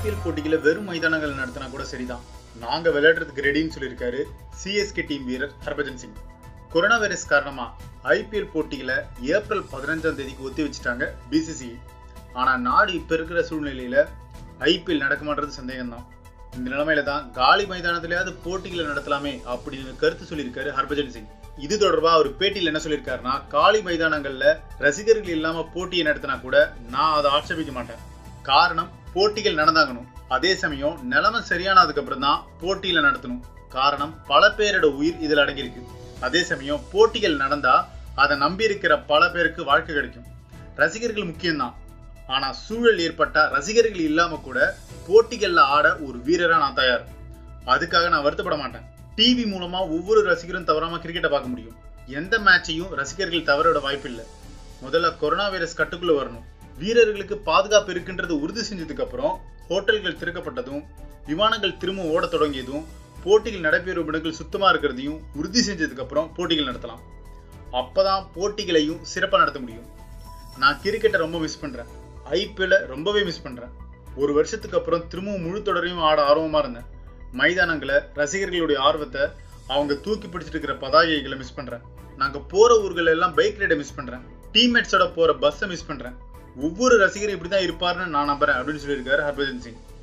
IPL போட்டிகளை வெறும் மைதானங்கள் நடத்தினா கூட சரிதான் நாங்க விளையாடுறதுக்கு ரெடின்னு சொல்லியிருக்காரு சிஎஸ்கே டீம் வீரர் ஹர்பஜன் சிங் கொரோனா வைரஸ் காரணமா ஐபிஎல் போட்டிகளை ஏப்ரல் பதினஞ்சாம் தேதிக்கு ஒத்தி வச்சுட்டாங்க பிசிசிஐ ஆனா நாடு இப்ப இருக்கிற சூழ்நிலையில ஐபிஎல் நடக்குமான்றது சந்தேகம்தான் இந்த நிலைமையில தான் காலி மைதானத்திலேயாவது போட்டிகளை நடத்தலாமே அப்படின்னு கருத்து சொல்லியிருக்காரு ஹர்பஜன் சிங் இது தொடர்பா அவர் பேட்டியில் என்ன சொல்லியிருக்காருன்னா காலி மைதானங்கள்ல ரசிகர்கள் இல்லாம போட்டியை நடத்தினா கூட நான் அதை ஆட்சேபிக்க மாட்டேன் காரணம் போட்டிகள் நடந்தாகணும் அதே சமயம் நிலைமை சரியானதுக்கு அப்புறம் தான் போட்டியில நடத்தணும் காரணம் பல பேரோட உயிர் இதுல அடங்கியிருக்கு அதே சமயம் போட்டிகள் நடந்தா அதை நம்பி இருக்கிற பல பேருக்கு வாழ்க்கை கிடைக்கும் ரசிகர்கள் முக்கியம்தான் ஆனா சூழல் ஏற்பட்டா ரசிகர்கள் இல்லாம கூட போட்டிகள்ல ஆட ஒரு வீரரா நான் தயார் அதுக்காக நான் வருத்தப்பட மாட்டேன் டிவி மூலமா ஒவ்வொரு ரசிகரும் தவறாம கிரிக்கெட்டை பார்க்க முடியும் எந்த மேட்சையும் ரசிகர்கள் தவறோட வாய்ப்பு இல்லை முதல்ல கொரோனா வைரஸ் கட்டுக்குள்ள வரணும் வீரர்களுக்கு பாதுகாப்பு இருக்குன்றது உறுதி செஞ்சதுக்கு அப்புறம் ஹோட்டல்கள் திறக்கப்பட்டதும் விமானங்கள் திரும்ப ஓட தொடங்கியதும் போட்டிகள் நடைபெறும் இடங்கள் சுத்தமா இருக்கிறதையும் உறுதி செஞ்சதுக்கு அப்புறம் போட்டிகள் நடத்தலாம் அப்பதான் போட்டிகளையும் சிறப்பா நடத்த முடியும் நான் கிரிக்கெட்டை ரொம்ப மிஸ் பண்றேன் ஐபிஎல்ல ரொம்பவே மிஸ் பண்றேன் ஒரு வருஷத்துக்கு அப்புறம் திரும்பவும் முழு தொடரையும் ஆட ஆர்வமா இருந்தேன் மைதானங்களை ரசிகர்களுடைய ஆர்வத்தை அவங்க தூக்கி பிடிச்சிட்டு இருக்கிற பதாகைகளை மிஸ் பண்றேன் நாங்க போற ஊர்கள் எல்லாம் பைக் ரைடை மிஸ் பண்றேன் டீம்மேட்ஸோட போற பஸ்ஸை மிஸ் பண்றேன் ஒவ்வொரு ரசிகரும் இப்படிதான் இருப்பாருன்னு நான் நம்புறேன் அப்படின்னு சொல்லியிருக்காரு ஹர்பஜன் சிங்